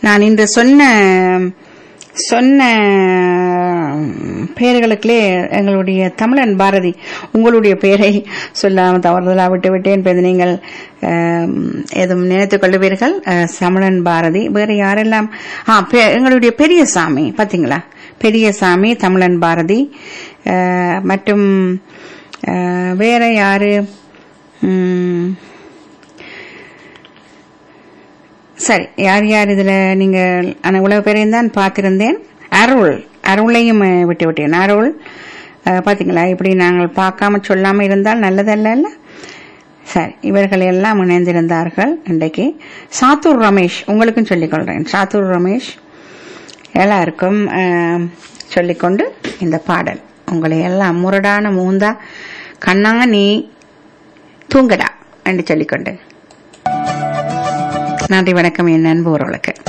நான் இன்று சொன்ன சொன்ன பெயர்களுக்குள்ளே எங்களுடைய தமிழன் பாரதி உங்களுடைய பெயரை சொல்லாம தவறுதலா விட்டு விட்டேன் இப்ப இது நீங்கள் ஆம், எதுவும் நினைத்துக் கொள்ளுவீர்கள் அஹ், தமிழன் பாரதி வேறு யாரெல்லாம் ஆ பெ- எங்களுடைய பெரியசாமி பாத்தீங்களா பெரியசாமி தமிழன் பாரதி அஹ், மற்றும் அஹ், வேற யாரு ம், சரி யார் யார் இதுல நீங்க ஆனா இவ்வளவு பேரையும் தான் பார்த்திருந்தேன் அருள் அருளையும் அஹ், விட்டு விட்டேன் அருள் அஹ், பாத்தீங்களா இப்படி நாங்கள் பார்க்காம சொல்லாம இருந்தால் நல்லதல்ல இல்ல சரி இவர்கள் எல்லாம் இணைந்திருந்தார்கள் இன்றைக்கு சாத்தூர் ரமேஷ் உங்களுக்கும் சொல்லிக் கொள்றேன் சாத்தூர் ரமேஷ் எல்லாருக்கும் அஹ், சொல்லிக்கொண்டு இந்த பாடல் உங்களை எல்லாம் முரடான மூந்தா கண்ணா நீ தூங்கடா என்று சொல்லிக்கொண்டு நன்றி வணக்கம் என் அன்பு உறவுகளுக்கு